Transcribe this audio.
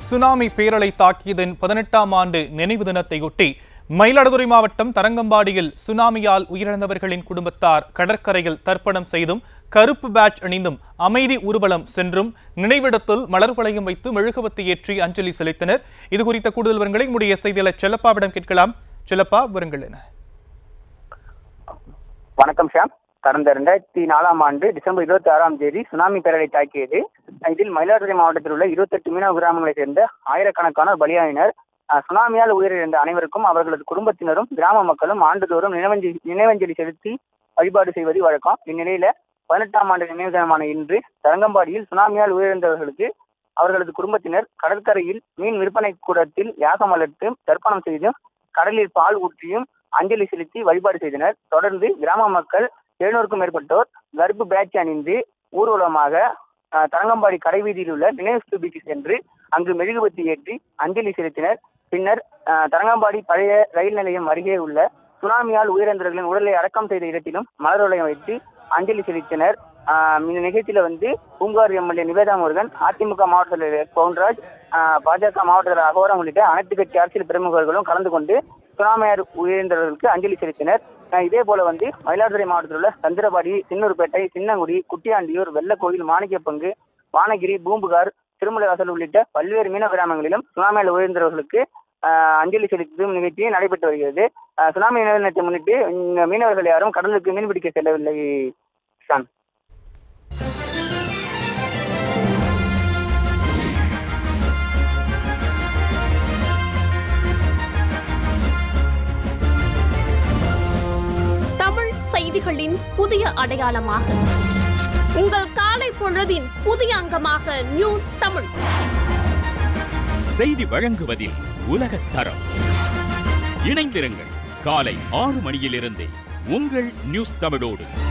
tsunami பேரலை தாக்கியதன் பதினெட்டாம் ஆண்டு நினைவு தினத்தையொட்டி மயிலாடுதுறை மாவட்டம் தரங்கம்பாடியில் சுனாமியால் உயிரிழந்தவர்களின் குடும்பத்தார் கடற்கரையில் தர்ப்பணம் செய்தும் கருப்பு பேட்ச் அணிந்தும் அமைதி ஊர்வலம் சென்றும் நினைவிடத்தில் மலர் வளையம் வைத்து மெழுகுவத்தி ஏற்றி அஞ்சலி செலுத்தினர் இது குறித்த கூடுதல் விவரங்களை முடிய செய்தியாளர் செல்லப்பாவிடம் கேட்கலாம் செல்லப்பா விவரங்கள் என்ன வணக்கம் ஷாம் கடந்த ரெண்டாயிரத்தி நாலாம் ஆண்டு டிசம்பர் இருபத்தி ஆறாம் தேதி சுனாமி பேரலை தாக்கியது இதில் மயிலாடுதுறை மாவட்டத்தில் உள்ள இருபத்தெட்டு மீனவ கிராமங்களைச் சேர்ந்த ஆயிரக்கணக்கானோர் பலியாயினர் அஹ், சுனாமியால் உயிரிழந்த அனைவருக்கும் அவர்களது குடும்பத்தினரும் கிராம மக்களும் ஆண்டுதோறும் நினைவஞ்சலி நினைவஞ்சலி செலுத்தி வழிபாடு செய்வது வழக்கம் இந்நிலையில பதினெட்டாம் ஆண்டு நினைவு தினமான இன்று தரங்கம்பாடியில் சுனாமியால் உயிரிழந்தவர்களுக்கு அவர்களது குடும்பத்தினர் கடற்கரையில் மீன் விற்பனை கூடத்தில் யாகம் வளர்த்து தர்ப்பணம் செய்தும் கடலில் பால் ஊற்றியும் அஞ்சலி செலுத்தி வழிபாடு செய்தனர் தொடர்ந்து கிராம மக்கள் எழுநூறுக்கும் மேற்பட்டோர் கர்ப்பு பேட்ச் அணிந்து ஊர்வலமாக அஹ், தரங்கம்பாடி கடைவீதியில் உள்ள நினைவு ஸ்தூபிக்கு சென்று அங்கு மெழுகுபத்தி ஏற்றி அஞ்சலி செலுத்தினர் பின்னர் அஹ், தரங்கம்பாடி பழைய ரயில் நிலையம் அருகே உள்ள சுனாமியால் உயிரிழந்தவர்களின் உடலை அடக்கம் செய்த இடத்திலும் மலர் வளையம் வைத்து அஞ்சலி செலுத்தினர் ஆஹ் இந்த நிகழ்ச்சியில வந்து பூங்கார் எம்எல்ஏ நிவேதா முருகன் அதிமுக மாவட்ட தலைவர் பவுன்ராஜ் ஆஹ் பாஜக மாவட்ட தலைவர் அகோரம் உள்ளிட்ட அனைத்து கட்சி அரசியல் பிரமுகர்களும் கலந்து கொண்டு சுனாமியார் உயிரிழந்தவர்களுக்கு அஞ்சலி செலுத்தினர் ஆஹ் இதே போல வந்து மயிலாடுதுறை மாவட்டத்தில் உள்ள சந்திரபாடி சின்னூர்பேட்டை சின்னங்குடி குட்டியாண்டியூர் வெள்ளக்கோயில் மாணிக்கப்பங்கு வானகிரி பூம்புகார் திருமலைவாசல் உள்ளிட்ட பல்வேறு மீனவ கிராமங்களிலும் சுனாமியால் உயிரிழந்தவர்களுக்கு ஆஹ் அஞ்சலி செலுத்தும் நிகழ்ச்சி நடைபெற்று வருகிறது ஆஹ் சுனாமி நினைவு தினத்தை முன்னிட்டு இங்க மீனவர்கள் யாரும் கடலுக்கு மீன்பிடிக்க செல்லவில்லை ஷான் தமிழ் செய்திகளின் புதிய அடையாளமாக உங்கள் காலை பொழுதின் புதிய அங்கமாக நியூஸ் தமிழ் செய்தி வழங்குவதில் உலகத் தரம் இணைந்திருங்கள் காலை ஆறு மணியிலிருந்தே உங்கள் நியூஸ் தமிழோடு